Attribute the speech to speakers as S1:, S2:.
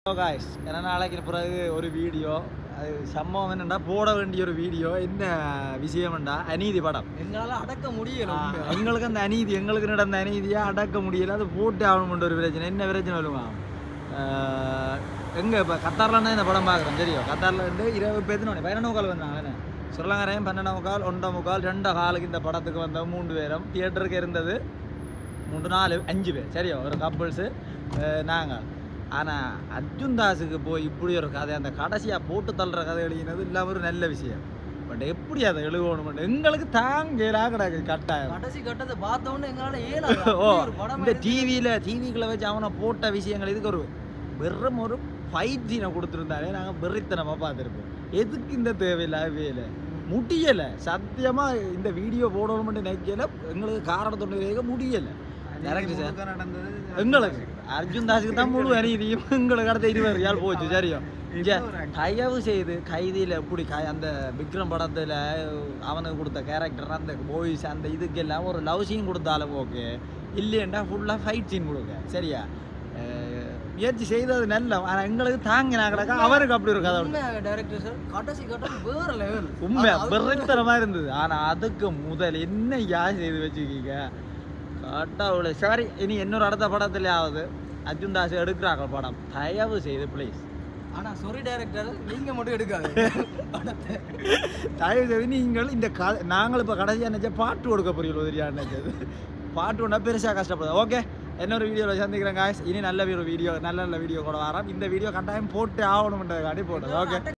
S1: Guys ஏன்னா நாளைக்கு பிறகு ஒரு வீடியோ அது சம்பவம் என்னண்டா போட வேண்டிய ஒரு வீடியோ என்ன விஷயம்டா அநீதி படம்
S2: எங்களால அடக்க முடியல
S1: ஆ,
S2: உண்மையா.
S1: எங்களுக்கு அந்த அநீதி எங்களுக்கு நடந்த அநீதியை அடக்க முடியல அது போட்டு ஆகணும்ன்ற ஒரு பிரச்சனை என்ன பிரச்சனை வருமா எங்கே இப்போ கத்தாரில் இந்த படம் பார்க்குறோம் தெரியும் கத்தாரில் இருந்து இருபது பேத்துனோடனே பதினொன்று முக்கால் வந்தாங்க என்ன சுரலங்கரையும் பன்னெண்டு முக்கால் ஒன்றரை முக்கால் ரெண்டு காலுக்கு இந்த படத்துக்கு வந்த மூன்று பேரும் தியேட்டருக்கு இருந்தது மூன்று நாலு அஞ்சு பேர் சரியா ஒரு கப்புள்ஸு நாங்கள் ஆனால் அர்ஜுன் தாஸுக்கு போய் இப்படி ஒரு கதை அந்த கடைசியாக போட்டு தள்ளுற கதை எழுதினது இல்லாமல் ஒரு நல்ல விஷயம் பட் எப்படி அதை எழுதணும் எங்களுக்கு தாங்கலா கிடக்கு கட்டாயம்
S2: கடைசி கட்டத்தை பார்த்த உடனே எங்களால ஏழாது
S1: ஓ
S2: ஒரு படம்
S1: இந்த டிவியில் டிவிக்குள்ள வச்சு அவனை போட்ட விஷயங்கள் இதுக்கு ஒரு வெறும் ஒரு ஃபைவ் ஜீனை கொடுத்துருந்தாலே நாங்கள் வெறித்தனமாக பார்த்துருப்போம் எதுக்கு இந்த தேவையில்லாத வேலை முடியலை சத்தியமாக இந்த வீடியோ போடணும்னு நினைக்கல எங்களுக்கு காரணத்தொண்டு கேட்க முடியலை டேரக்டர் சார்
S3: நடந்தது
S1: எங்களுக்கு அர்ஜுன் தாஸுக்கு தான் முழு அநீதியும் எங்களுக்கு அடுத்த இருபது யாழ் போச்சு சரியா இங்கே தயவு செய்து கைதியில் எப்படி கை அந்த விக்ரம் படத்தில் அவனுக்கு கொடுத்த கேரக்டர் அந்த பாய்ஸ் அந்த இதுக்கெல்லாம் ஒரு லவ் சீன் கொடுத்தாலும் ஓகே இல்லையண்டா ஃபுல்லாக ஃபைட் சீன் கொடுங்க சரியா அஹ் முயற்சி செய்தது நல்ல ஆனால் எங்களுக்கு தாங்கினா கிடக்கா அவருக்கு அப்படி ஒரு கதை உண்டு.
S2: உண்மையாக டைரக்டர் சார் கடைசி கட்டம் வேற லெவல்
S1: உண்மை வெறித்தனமா இருந்தது ஆனா அதுக்கு முதல் என்ன யார் செய்து வச்சுக்கீங்க கடவுளே சரி இனி இன்னொரு அடுத்த படத்துலயாவது அர்ஜுன் தாஸ் எடுக்கிறாங்க படம் தயவு செய்து ப்ளீஸ்
S2: ஆனா சாரி டைரக்டர் நீங்க மட்டும் எடுக்காது படத்தை
S1: தயவு செய்து நீங்கள் இந்த க நாங்கள் இப்போ கடைசியாக நினச்சா பாட்டு கொடுக்க புரியல உதிரியா நினச்சது பாட்டு ஒன்றா பெருசாக கஷ்டப்படுது ஓகே இன்னொரு வீடியோவில் சந்திக்கிறேன் guys இனி நல்ல ஒரு வீடியோ நல்ல நல்ல வீடியோ கூட வரேன் இந்த வீடியோ கட்டாயம் போட்டு ஆகணுன்றதுக்காண்டி போட்டது ஓகே